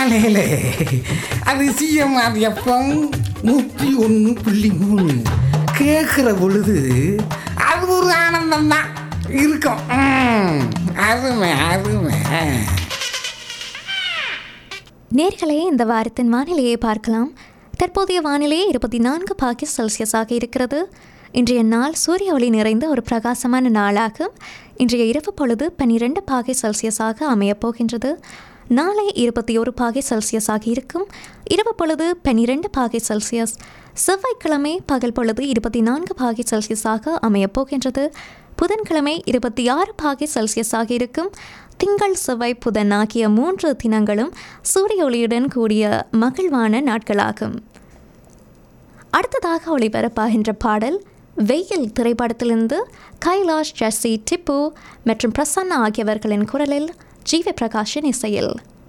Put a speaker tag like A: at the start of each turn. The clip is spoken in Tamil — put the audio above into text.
A: காலையில் அது சிஎம்ஆர் எஃப்எம் நூற்றி ஒன்று புள்ளி மூணு கேட்குற பொழுது அது ஒரு ஆனந்தம் தான் இருக்கும் ம், அருமை அருமை
B: நேர்களே இந்த வாரத்தின் வானிலையை பார்க்கலாம் தற்போதைய வானிலை இருபத்தி நான்கு பாகி செல்சியஸாக இருக்கிறது இன்றைய நாள் சூரிய ஒளி நிறைந்த ஒரு பிரகாசமான நாளாகும் இன்றைய இரவு பொழுது பன்னிரெண்டு பாகை செல்சியஸாக அமையப் போகின்றது நாளை இருபத்தி ஒரு பாகை செல்சியஸாக இருக்கும் இரவு பொழுது பன்னிரெண்டு பாகை செல்சியஸ் செவ்வாய்க்கிழமை பகல் பொழுது இருபத்தி நான்கு பாகை செல்சியஸாக அமையப் போகின்றது புதன்கிழமை இருபத்தி ஆறு பாகை செல்சியஸாக இருக்கும் திங்கள் செவ்வாய் புதன் ஆகிய மூன்று தினங்களும் சூரிய ஒளியுடன் கூடிய மகிழ்வான நாட்களாகும் அடுத்ததாக ஒளிபரப்பாகின்ற பாடல் வெயில் திரைப்படத்திலிருந்து கைலாஷ் ஜெஸ்ஸி டிப்பு மற்றும் பிரசன்னா ஆகியவர்களின் குரலில் ஜீவ பிரகாஷின் இசையில்